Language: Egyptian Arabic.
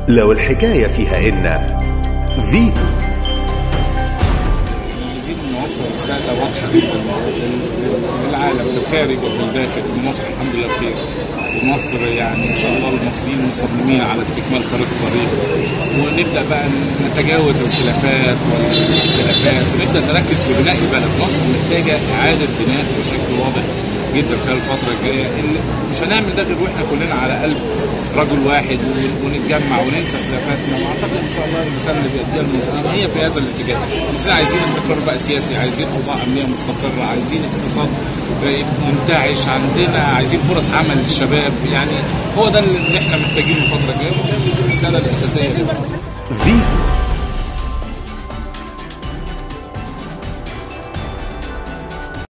لو الحكاية فيها إن فيتو عايزين نوصل رسالة واضحة جدا للعالم في الخارج وفي الداخل في مصر الحمد لله بخير في مصر يعني ان شاء الله المصريين مصممين على استكمال خريطة الطريق ونبدا بقى نتجاوز الخلافات والاختلافات ونبدا نركز في بناء البلد مصر محتاجة اعادة بناء بشكل واضح جدا خلال الفترة الجاية اللي مش هنعمل ده غير واحنا كلنا على قلب رجل واحد ون- ونتجمع وننسى خلافاتنا واعتقد ان شاء الله الرسالة اللي بيديها المصريين هي في هذا الاتجاه المصريين عايزين استقرار بقى سياسي عايزين اوضاع امنية مستقرة عايزين اقتصاد منتعش عندنا عايزين فرص عمل للشباب يعني هو ده اللي احنا محتاجينه الفترة الجاية ودي الرسالة الأساسية للمصريين فيتو